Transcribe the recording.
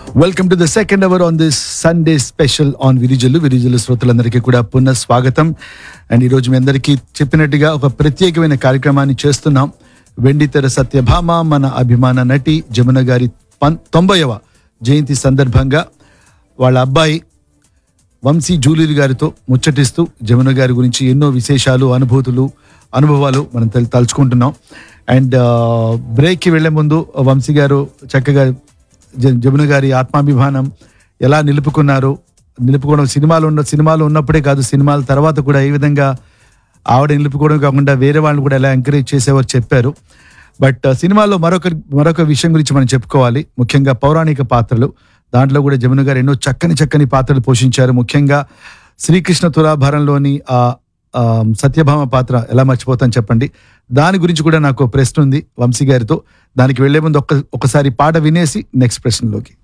welcome to the second hour on this Sunday special on విరిజలు విరిజలు శ్రోతలందరికీ కూడా పునః స్వాగతం అండ్ ఈరోజు మీ అందరికీ చెప్పినట్టుగా ఒక ప్రత్యేకమైన కార్యక్రమాన్ని చేస్తున్నాం వెండితెర సత్యభామ మన అభిమాన నటి జమున గారి పన్ తొంభైవ జయంతి సందర్భంగా వాళ్ళ అబ్బాయి వంశీ జూలూరి గారితో ముచ్చటిస్తూ జమున గారి గురించి ఎన్నో విశేషాలు అనుభూతులు అనుభవాలు మనం తెల్- తలుచుకుంటున్నాం అండ్ బ్రేక్కి వెళ్లే ముందు వంశీ గారు చక్కగా జ- జమున గారి ఆత్మాభిమానం ఎలా నిలుపుకున్నారు నిలుపుకోవడం సినిమాలు ఉన్న సినిమాలు ఉన్నప్పుడే కాదు సినిమాల తర్వాత కూడా ఏ విధంగా ఆవిడ నిలుపుకోవడం కాకుండా వేరే వాళ్ళని కూడా ఎలా ఎంకరేజ్ చేసేవారు చెప్పారు బట్ సినిమాలో మరొక మరొక విషయం గురించి మనం చెప్పుకోవాలి ముఖ్యంగా పౌరాణిక పాత్రలు దాంట్లో కూడా జమున గారు ఎన్నో చక్కని చక్కని పాత్రలు పోషించారు ముఖ్యంగా శ్రీకృష్ణ తులాభారంలోని ఆ ఆ, సత్యభామ పాత్ర ఎలా మర్చిపోతాను చెప్పండి దాని గురించి కూడా నాకు ఒక ప్రశ్న ఉంది వంశీ గారితో దానికి వెళ్లే ముందు ఒక్క ఒకసారి పాట వినేసి నెక్స్ట్ ప్రశ్నలోకి